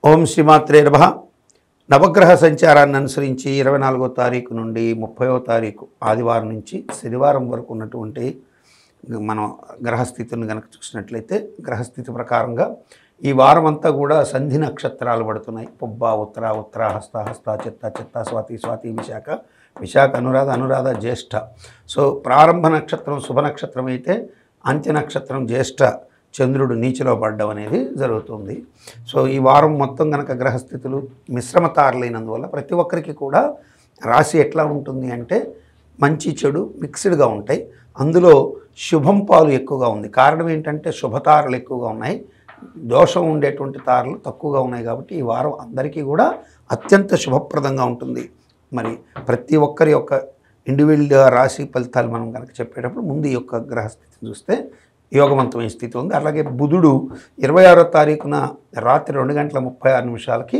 ఓం శ్రీమాత్రే నమ నవగ్రహ సంచారాన్ని అనుసరించి ఇరవై నాలుగో తారీఖు నుండి ముప్పయో తారీఖు ఆదివారం నుంచి శనివారం వరకు ఉన్నటువంటి మనం గ్రహస్థితులను కనుక చూసినట్లయితే గ్రహస్థితి ప్రకారంగా ఈ వారం అంతా కూడా సంధి నక్షత్రాలు పడుతున్నాయి పుబ్బ ఉత్తర ఉత్తర హస్త హస్త చిత్త చిత్త స్వాతి స్వాతి విశాఖ విశాఖ అనురాధ అనురాధ జ్యేష్ఠ సో ప్రారంభ నక్షత్రం శుభ నక్షత్రం అయితే అంత్య నక్షత్రం జ్యేష్ఠ చంద్రుడు నీచిలో పడ్డం అనేది జరుగుతుంది సో ఈ వారం మొత్తం కనుక గ్రహస్థితులు మిశ్రమ తారలైనందువల్ల ప్రతి ఒక్కరికి కూడా రాశి ఎట్లా ఉంటుంది అంటే మంచి చెడు మిక్స్డ్గా ఉంటాయి అందులో శుభం పాలు ఎక్కువగా ఉంది కారణం ఏంటంటే శుభతారలు ఎక్కువగా ఉన్నాయి దోషం ఉండేటువంటి తారలు తక్కువగా ఉన్నాయి కాబట్టి ఈ వారం అందరికీ కూడా అత్యంత శుభప్రదంగా ఉంటుంది మరి ప్రతి ఒక్కరి యొక్క ఇండివిజువల్ రాశి ఫలితాలు మనం కనుక చెప్పేటప్పుడు ముందు ఈ యొక్క గ్రహస్థితిని చూస్తే యోగవంతమైన స్థితి ఉంది అలాగే బుధుడు ఇరవై ఆరో తారీఖున రాత్రి రెండు గంటల ముప్పై ఆరు నిమిషాలకి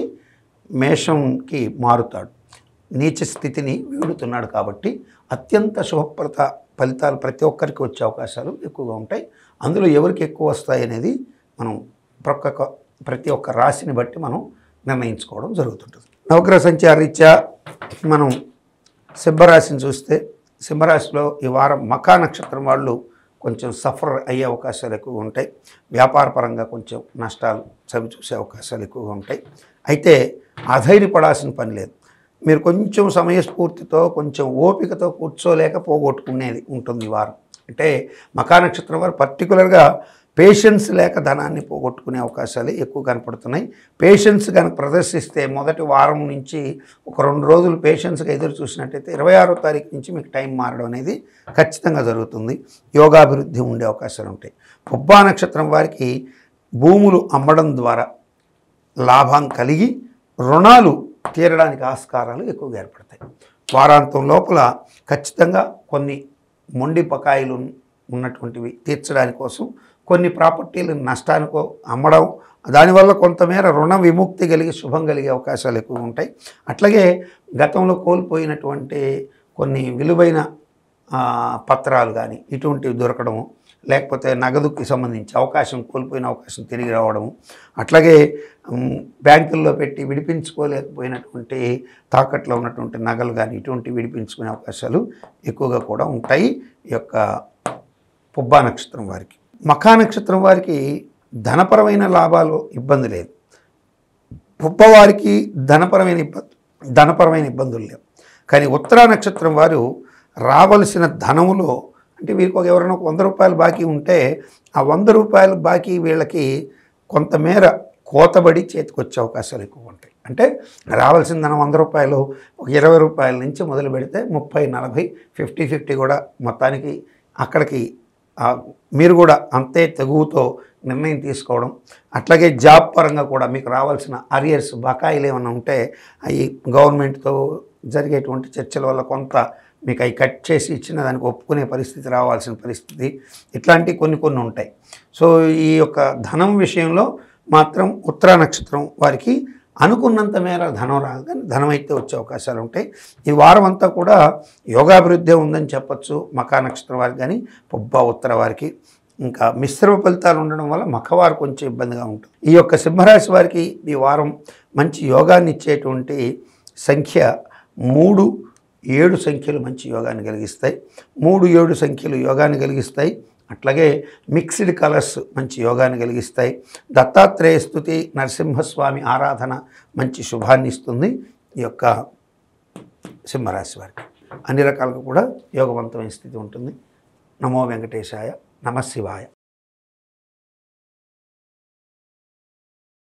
మేషంకి మారుతాడు నీచ స్థితిని వీడుతున్నాడు కాబట్టి అత్యంత శుభప్రత ఫలితాలు ప్రతి ఒక్కరికి వచ్చే అవకాశాలు ఎక్కువగా ఉంటాయి అందులో ఎవరికి ఎక్కువ వస్తాయి అనేది మనం ప్రొక్క ప్రతి ఒక్క రాశిని బట్టి మనం నిర్ణయించుకోవడం జరుగుతుంటుంది నవగ్రహ సంచార రీత్యా మనం సింహరాశిని చూస్తే సింహరాశిలో ఈ వారం మకా నక్షత్రం వాళ్ళు కొంచెం సఫర్ అయ్యే అవకాశాలు ఎక్కువగా ఉంటాయి వ్యాపారపరంగా కొంచెం నష్టాలు చవి చూసే అవకాశాలు ఎక్కువగా ఉంటాయి అయితే అధైర్యపడాల్సిన పని లేదు మీరు కొంచెం సమయస్ఫూర్తితో కొంచెం ఓపికతో కూర్చోలేక పోగొట్టుకునేది ఉంటుంది ఈ వారం అంటే మకా నక్షత్రం వారు పర్టికులర్గా పేషెన్స్ లేక ధనాన్ని పోగొట్టుకునే అవకాశాలు ఎక్కువ కనపడుతున్నాయి పేషెన్స్ కనుక ప్రదర్శిస్తే మొదటి వారం నుంచి ఒక రెండు రోజులు పేషెన్స్గా ఎదురు చూసినట్టయితే ఇరవై ఆరో తారీఖు నుంచి మీకు టైం మారడం అనేది ఖచ్చితంగా జరుగుతుంది యోగాభివృద్ధి ఉండే అవకాశాలు ఉంటాయి పుబ్బా నక్షత్రం వారికి భూములు అమ్మడం ద్వారా లాభం కలిగి రుణాలు తీరడానికి ఆస్కారాలు ఎక్కువగా ఏర్పడతాయి వారాంతం లోపల ఖచ్చితంగా కొన్ని మొండి బకాయిలు ఉన్నటువంటివి తీర్చడానికి కోసం కొన్ని ప్రాపర్టీలు నష్టానికో అమ్మడం దానివల్ల కొంతమేర రుణ విముక్తి కలిగి శుభం కలిగే అవకాశాలు ఎక్కువ ఉంటాయి అట్లాగే గతంలో కోల్పోయినటువంటి కొన్ని విలువైన ఆ, పత్రాలు కానీ ఇటువంటివి దొరకడము లేకపోతే నగదుకి సంబంధించి అవకాశం కోల్పోయిన అవకాశం తిరిగి రావడము అట్లాగే ఉమ్, బ్యాంకుల్లో పెట్టి విడిపించుకోలేకపోయినటువంటి తాకట్లో ఉన్నటువంటి నగలు కానీ ఇటువంటి విడిపించుకునే అవకాశాలు ఎక్కువగా కూడా ఉంటాయి ఈ యొక్క పుబ్బా నక్షత్రం వారికి మఖా నక్షత్రం వారికి ధనపరమైన లాభాలు ఇబ్బంది లేదు పుబ్బవారికి ధనపరమైన ఇబ్బంది ధనపరమైన ఇబ్బందులు లేవు కానీ ఉత్తరా నక్షత్రం వారు రావలసిన ధనములో అంటే వీరికి ఒక ఎవరైనా ఒక వంద రూపాయలు బాకీ ఉంటే ఆ వంద రూపాయలు బాకీ వీళ్ళకి కొంతమేర కోతబడి చేతికి వచ్చే అవకాశాలు ఎక్కువ ఉంటాయి అంటే రావాల్సిన ధనం వంద రూపాయలు ఒక ఇరవై రూపాయల నుంచి మొదలు పెడితే ముప్పై నలభై ఫిఫ్టీ ఫిఫ్టీ కూడా మొత్తానికి అక్కడికి ఆ, మీరు కూడా అంతే తెగువతో నిర్ణయం తీసుకోవడం అట్లాగే జాబ్ పరంగా కూడా మీకు రావాల్సిన అరియర్స్ బకాయిలు ఏమైనా ఉంటే అవి గవర్నమెంట్తో జరిగేటువంటి చర్చల వల్ల కొంత మీకు అవి కట్ చేసి ఇచ్చిన దానికి ఒప్పుకునే పరిస్థితి రావాల్సిన పరిస్థితి ఇట్లాంటి కొన్ని కొన్ని ఉంటాయి సో ఈ యొక్క ధనం విషయంలో మాత్రం ఉత్తరా నక్షత్రం వారికి అనుకున్నంత మేర ధనం రాదు కానీ ధనం అయితే వచ్చే అవకాశాలు ఉంటాయి ఈ వారం అంతా కూడా యోగాభివృద్ధి ఉందని చెప్పొచ్చు మకా నక్షత్రం వారికి కానీ పుబ్బ ఉత్తర వారికి ఇంకా మిశ్రమ ఫలితాలు ఉండడం వల్ల మఖవారు కొంచెం ఇబ్బందిగా ఉంటుంది ఈ యొక్క సింహరాశి వారికి ఈ వారం మంచి యోగాన్ని ఇచ్చేటువంటి సంఖ్య మూడు ఏడు సంఖ్యలు మంచి యోగాన్ని కలిగిస్తాయి మూడు ఏడు సంఖ్యలు యోగాన్ని కలిగిస్తాయి అట్లాగే మిక్స్డ్ కలర్స్ మంచి యోగాన్ని కలిగిస్తాయి దత్తాత్రేయ స్థుతి నరసింహస్వామి ఆరాధన మంచి శుభాన్ని ఇస్తుంది ఈ యొక్క సింహరాశి వారికి అన్ని రకాలుగా కూడా యోగవంతమైన స్థితి ఉంటుంది నమో వెంకటేశాయ నమ శివాయ